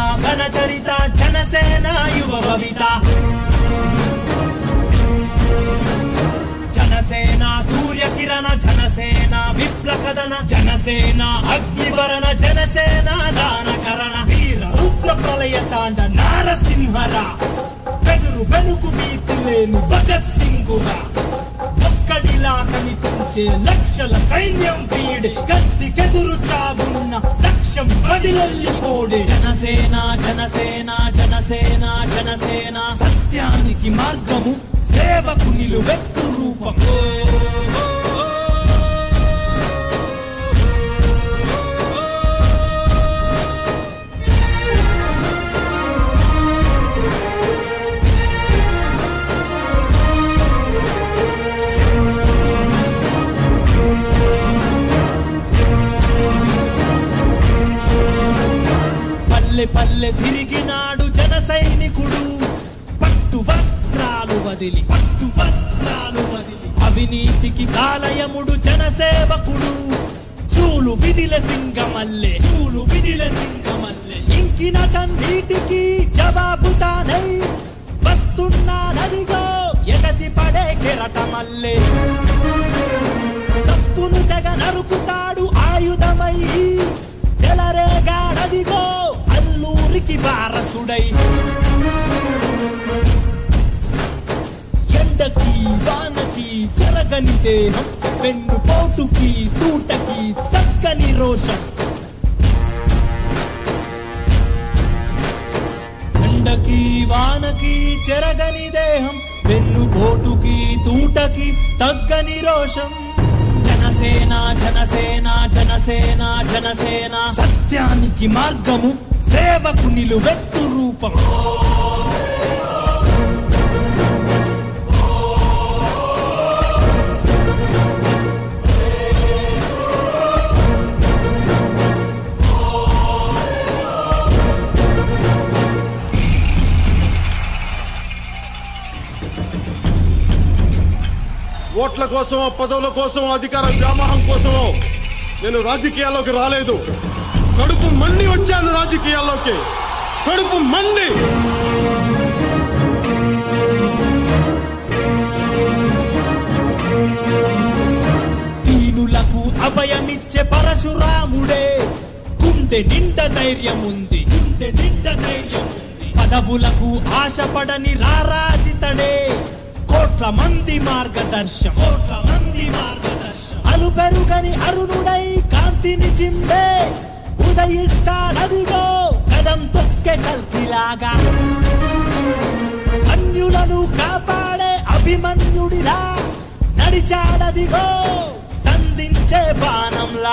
ఘన చరిత జనసేన యువ భవిత జనసేన సూర్యకిరణ జనసేన విప్లకదన జనసేన అగ్నివరణ జనసేన దానకరణ వీర రుద్ర ప్రళయ తాండ నారసింహరా బెదురు బెనుకు భీతి లేని భగత్ సింగురా ఒక్కడిలా కనిపించే లక్షల సైన్యం వీడే కత్తికెదురు చావున్న లక్ష్యం బదిలల్లి పోడే జనసేన జనసేన జనసేన జనసేన సత్యానికి మార్గము సేవకు నిలువెత్తు రూపం పల్లె పల్లె తిరిగినాడు జన సైనికుడు పట్టు వస్త్రాలు వదిలి పట్టు వస్త్రాలు వదిలి అవినీతికి కాలయముడు జనసేవకుడు చూలు విదిల సింగమల్లె చూలు విదిల సింగమల్లె ఇంకిన కన్నీటికి జవాబు తానై వస్తున్నా నదిగో ఎగసి పడే కెరటమల్లె తప్పును తెగ నరుకుతాడు ఆయుధమై చెలరేగాడదిగో అల్లూరికి వారసుడై ఎండకి వానకి చెరగని దేహం వెన్ను పోటుకి తూటకి తక్కని రోషం ఎండకి వానకి చెరగని దేహం వెన్ను పోటుకి తూటకి తగ్గని రోషం జనసేన జనసేన జనసేన జనసేన సత్యానికి మార్గము సేవకు నిలువెత్తు రూపం ఓట్ల కోసమో పదవుల కోసమో అధికార వ్యామోహం కోసమో నేను రాజకీయాల్లోకి రాలేదు కడుపు మండి వచ్చాను రాజకీయాల్లోకి కడుపు మండి దీనులకు అభయమిచ్చే పరశురాముడే గుండె నిండ ధైర్యం ఉంది గుండె నిండ ధైర్యం ఉంది పదవులకు ఆశపడని రారాజితడే కోట్ల మంది మార్గదర్శం కోట్ల మంది మార్గదర్శం అలు పెరుగని అరుణుడై కాంతిని చిండే ఉదయిస్తాడదిగో కదం తొక్కె కల్కిలాగా అన్యులను కాపాడే అభిమన్యుడిలా నడిచాడదిగో సంధించే బాణంలా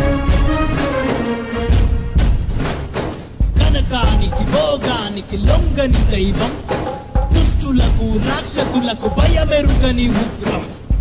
కనకానికి భోగానికి లొంగని దైవం దుష్టులకు రాక్షసులకు భయమెరుగని ఉగ్రం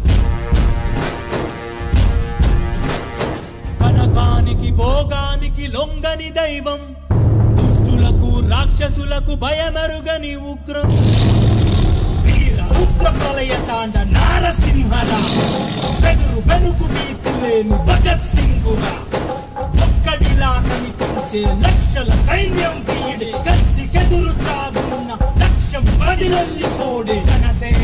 కనకానికి భోగానికి లొంగని దైవం దుష్టులకు రాక్షసులకు భయమెరుగని ఉగ్రం వీర ఉగ్ర ప్రళయ తాండ నారసింహరా బెదురు బెనుకు భీతి లేని భగత్ సింగురా ఒక్కడిలా కనిపించే లక్షల సైన్యం వీడే కత్తికెదురు చావున్న లక్ష్యం బదిలల్లి పోడే జనసేన